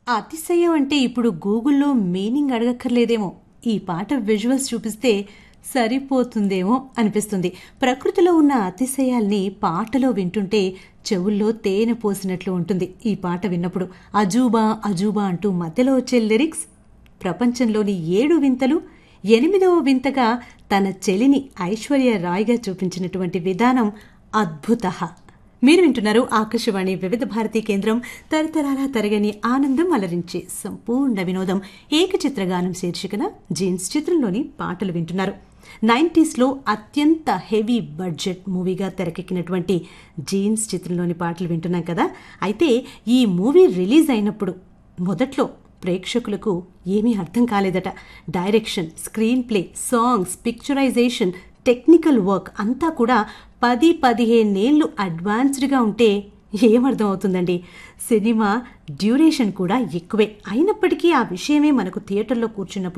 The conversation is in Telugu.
అతిశయం అంటే ఇప్పుడు గూగుల్లో మీనింగ్ అడగక్కర్లేదేమో ఈ పాట విజువల్స్ చూపిస్తే సరిపోతుందేమో అనిపిస్తుంది ప్రకృతిలో ఉన్న అతిశయాల్ని పాటలో వింటుంటే చెవుల్లో తేనె పోసినట్లు ఉంటుంది ఈ పాట విన్నప్పుడు అజూబా అజూబా అంటూ మధ్యలో వచ్చే లిరిక్స్ ప్రపంచంలోని ఏడు వింతలు ఎనిమిదవ వింతగా తన చెలిని ఐశ్వర్య రాయ్గా చూపించినటువంటి విధానం అద్భుత మీరు వింటున్నారు ఆకాశవాణి వివిధ భారతి కేంద్రం తరతరాల తరగని ఆనందం అలరించే సంపూర్ణ వినోదం ఏకచిత్రగానం శీర్షికన జీన్స్ చిత్రంలోని పాటలు వింటున్నారు నైంటీస్లో అత్యంత హెవీ బడ్జెట్ మూవీగా తెరకెక్కినటువంటి జీన్స్ చిత్రంలోని పాటలు వింటున్నాం కదా అయితే ఈ మూవీ రిలీజ్ అయినప్పుడు మొదట్లో ప్రేక్షకులకు ఏమీ అర్థం కాలేదట direction screenplay songs picturisation technical work అంతా కూడా పది పదిహేనేళ్లు అడ్వాన్స్డ్గా ఉంటే ఏమర్థం అవుతుందండి సినిమా డ్యూరేషన్ కూడా ఎక్కువే అయినప్పటికీ ఆ విషయమే మనకు థియేటర్లో కూర్చున్నప్పుడు